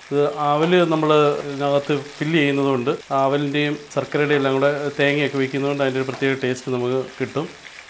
ഇത് അവൽ നമ്മൾ ഇതിനകത്ത് ഫില്ല് ചെയ്യുന്നതുകൊണ്ട് ആ അവലിൻ്റെയും ശർക്കരയുടെയും എല്ലാം കൂടെ തേങ്ങയൊക്കെ വയ്ക്കുന്നതുകൊണ്ട് അതിൻ്റെ ഒരു പ്രത്യേക ടേസ്റ്റ് നമുക്ക് കിട്ടും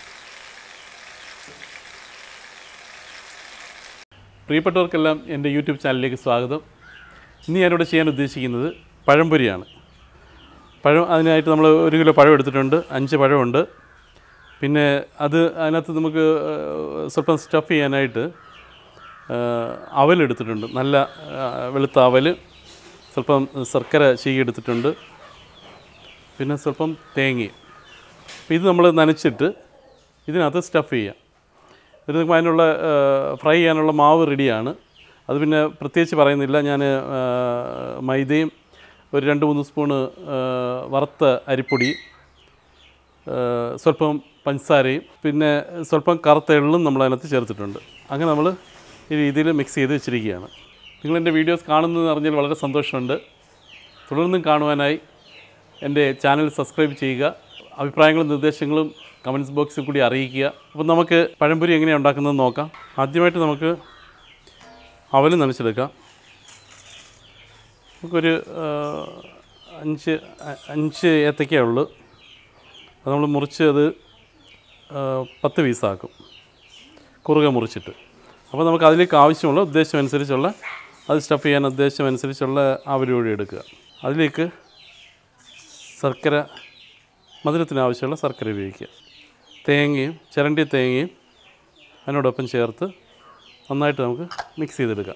പ്രിയപ്പെട്ടവർക്കെല്ലാം എൻ്റെ യൂട്യൂബ് ചാനലിലേക്ക് സ്വാഗതം ഇന്ന് ഞാനിവിടെ ചെയ്യാൻ ഉദ്ദേശിക്കുന്നത് പഴംപൊരിയാണ് പഴം അതിനായിട്ട് നമ്മൾ ഒരു കിലോ പഴം എടുത്തിട്ടുണ്ട് അഞ്ച് പഴമുണ്ട് പിന്നെ അത് അതിനകത്ത് നമുക്ക് ഏഹ്, സ്വല്പം സ്റ്റഫ് ചെയ്യാനായിട്ട് ഏഹ്, അവലെടുത്തിട്ടുണ്ട് നല്ല ഏഹ്, വെളുത്ത അവൽ സ്വല്പം ശർക്കര ചീകി എടുത്തിട്ടുണ്ട് പിന്നെ സ്വല്പം തേങ്ങയും അപ്പോൾ ഇത് നമ്മൾ നനച്ചിട്ട് ഇതിനകത്ത് സ്റ്റഫ് ചെയ്യാം ഇത് നമുക്ക് അതിനുള്ള ഫ്രൈ ചെയ്യാനുള്ള മാവ് റെഡിയാണ് അത് പിന്നെ പ്രത്യേകിച്ച് പറയുന്നില്ല ഞാൻ മൈദയും ഒരു രണ്ട് മൂന്ന് സ്പൂണ് ആ, വറുത്ത അരിപ്പൊടി ആ, സ്വല്പം പഞ്ചസാരയും പിന്നെ സ്വല്പം കറുത്ത എള്ളും നമ്മൾ അതിനകത്ത് ചേർത്തിട്ടുണ്ട് അങ്ങനെ നമ്മൾ ഈ രീതിയിൽ മിക്സ് ചെയ്ത് വെച്ചിരിക്കുകയാണ് നിങ്ങൾ എൻ്റെ വീഡിയോസ് കാണുന്നതെന്ന് അറിഞ്ഞാൽ വളരെ സന്തോഷമുണ്ട് തുടർന്നും കാണുവാനായി എൻ്റെ ചാനൽ സബ്സ്ക്രൈബ് ചെയ്യുക അഭിപ്രായങ്ങളും നിർദ്ദേശങ്ങളും കമൻസ് ബോക്സിൽ കൂടി അറിയിക്കുക അപ്പോൾ നമുക്ക് പഴംപൊരി എങ്ങനെയാണ് ഉണ്ടാക്കുന്നതെന്ന് നോക്കാം ആദ്യമായിട്ട് നമുക്ക് അവൽ നനച്ചെടുക്കാം നമുക്കൊരു ആ, അഞ്ച് അ- അഞ്ച് ഏത്തക്കേ ഉള്ളൂ അത് നമ്മൾ മുറിച്ച് അത് ആ, പത്ത് പീസാക്കും കുറുകെ മുറിച്ചിട്ട് അപ്പോൾ നമുക്ക് അതിലേക്ക് ആവശ്യമുള്ള ഉദ്ദേശം അനുസരിച്ചുള്ള അത് സ്റ്റഫ് ചെയ്യാൻ ഉദ്ദേശം അനുസരിച്ചുള്ള ആവല് കൂടി എടുക്കുക അതിലേക്ക് ശർക്കര മധുരത്തിന് ആവശ്യമുള്ള ശർക്കര ഉപയോഗിക്കുക തേങ്ങയും ചിരണ്ടിയ തേങ്ങയും അതിനോടൊപ്പം ചേർത്ത് നന്നായിട്ട് നമുക്ക് മിക്സ് ചെയ്തെടുക്കാം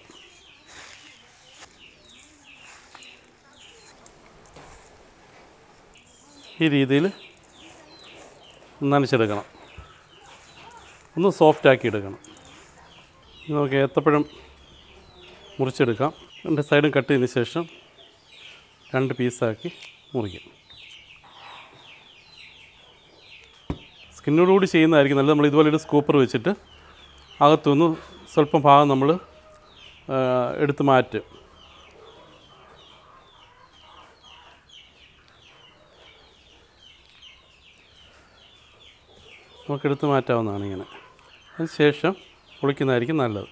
ഈ രീതിയിൽ നനച്ചെടുക്കണം ഒന്ന് സോഫ്റ്റ് ആക്കി എടുക്കണം ഇനി നമുക്ക് ഏത്തപ്പഴം മുറിച്ചെടുക്കാം രണ്ട് സൈഡും കട്ട് ചെയ്തതിന് ശേഷം രണ്ട് പീസാക്കി മുറിക്കാം സ്കിന്നോടുകൂടി ചെയ്യുന്നതായിരിക്കും നല്ലത് നമ്മൾ ഇതുപോലെ ഒരു സ്കൂപ്പർ വെച്ചിട്ട് അകത്തുനിന്ന് സ്വല്പം ഭാഗം നമ്മൾ എടുത്ത് മാറ്റും നമുക്ക് എടുത്ത് മാറ്റാവുന്നതാണ് ഇങ്ങനെ അതിന് ശേഷം പൊളിക്കുന്നതായിരിക്കും നല്ലത്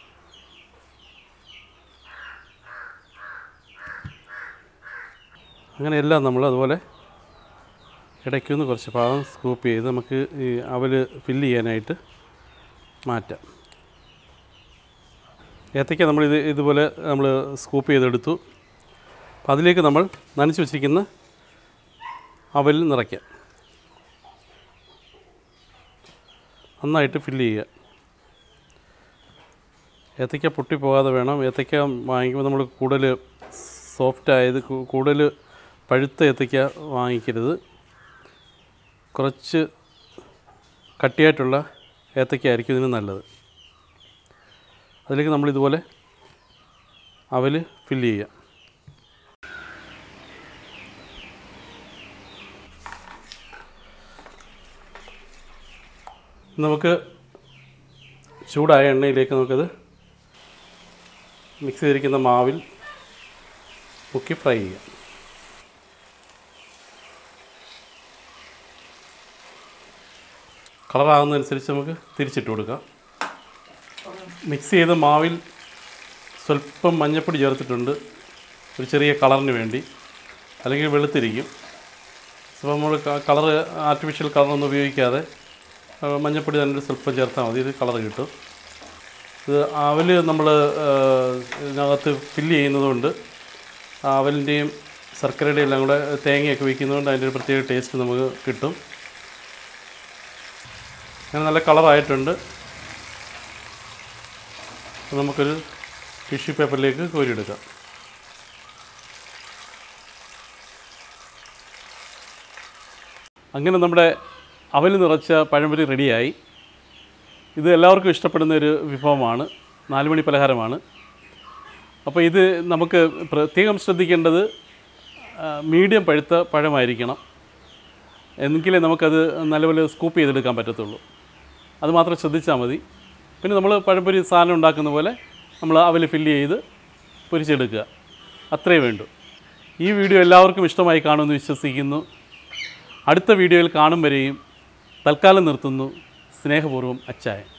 അങ്ങനെ എല്ലാം നമ്മൾ അതുപോലെ ഇടയ്ക്കൊന്ന് കുറച്ച് ഭാഗം സ്കൂപ്പ് ചെയ്ത് നമുക്ക് ഈ അവൽ ഫില്ല് ചെയ്യാനായിട്ട് മാറ്റാം ഏത്തയ്ക്ക നമ്മൾ ഇത് ഇതുപോലെ നമ്മൾ സ്കൂപ്പ് ചെയ്തെടുത്തു അപ്പം അതിലേക്ക് നമ്മൾ നനച്ച് വെച്ചിരിക്കുന്ന അവൽ നിറയ്ക്കാം നന്നായിട്ട് ഫില്ല് ചെയ്യുക ഏത്തയ്ക്ക പൊട്ടിപ്പോകാതെ വേണം ഏത്തയ്ക്ക വാങ്ങിക്കുമ്പോൾ നമ്മൾ കൂടുതൽ സോഫ്റ്റ് ആയത് കൂ- കൂടുതൽ പഴുത്ത ഏത്തയ്ക്ക വാങ്ങിക്കരുത് കുറച്ച് കട്ടിയായിട്ടുള്ള ഏത്തയ്ക്ക ആയിരിക്കും ഇതിന് നല്ലത് അതിലേക്ക് നമ്മൾ ഇതുപോലെ അവൽ ഫില്ല് ചെയ്യുക നമുക്ക് ചൂടായ എണ്ണയിലേക്ക് നമുക്കത് മിക്സ് ചെയ്തിരിക്കുന്ന മാവിൽ മുക്കി ഫ്രൈ ചെയ്യാം കളറാകുന്നതനുസരിച്ച് നമുക്ക് തിരിച്ചിട്ട് കൊടുക്കാം മിക്സ് ചെയ്ത മാവിൽ സ്വല്പം മഞ്ഞപ്പൊടി ചേർത്തിട്ടുണ്ട് ഒരു ചെറിയ കളറിന് വേണ്ടി അല്ലെങ്കിൽ വെളുത്തിരിക്കും അപ്പോൾ നമ്മൾ കളർ ആർട്ടിഫിഷ്യൽ കളറൊന്നും ഉപയോഗിക്കാതെ ആ, മഞ്ഞപ്പൊടി തന്നെ ഒരു സ്വല്പം ചേർത്താൽ മതി ഇത് കളർ കിട്ടും ഇത് അവൽ നമ്മൾ ഇതിനകത്ത് ഫില്ല് ചെയ്യുന്നതുകൊണ്ട് ആ അവലിൻ്റെയും ശർക്കരയുടെയും എല്ലാം കൂടെ തേങ്ങയൊക്കെ വയ്ക്കുന്നതുകൊണ്ട് അതിൻ്റെ ഒരു പ്രത്യേക ടേസ്റ്റ് നമുക്ക് കിട്ടും അങ്ങനെ നല്ല കളറായിട്ടുണ്ട് അപ്പോൾ നമുക്കൊരു ടിഷ്യൂ പേപ്പറിലേക്ക് കോരിയെടുക്കാം അങ്ങനെ നമ്മുടെ അവൽ നിറച്ച പഴംപൊരി റെഡിയായി ഇത് എല്ലാവർക്കും ഇഷ്ടപ്പെടുന്ന ഒരു വിഭവമാണ് നാലുമണി പലഹാരമാണ് അപ്പോൾ ഇത് നമുക്ക് പ്രത്യേകം ശ്രദ്ധിക്കേണ്ടത് മീഡിയം പഴുത്ത പഴമായിരിക്കണം എങ്കിലേ നമുക്കത് നല്ലപോലെ സ്കൂപ്പ് ചെയ്തെടുക്കാൻ പറ്റത്തുള്ളൂ അത് മാത്രം ശ്രദ്ധിച്ചാൽ മതി പിന്നെ നമ്മൾ പഴംപൊരി സാധനം ഉണ്ടാക്കുന്ന പോലെ നമ്മൾ അവൽ ഫില്ല് ചെയ്ത് പൊരിച്ചെടുക്കുക അത്രയേ വേണ്ടൂ ഈ വീഡിയോ എല്ലാവർക്കും ഇഷ്ടമായി കാണുമെന്ന് വിശ്വസിക്കുന്നു അടുത്ത വീഡിയോയിൽ കാണും വരെയും തൽക്കാലം നിർത്തുന്നു സ്നേഹപൂർവ്വം അച്ചായൻ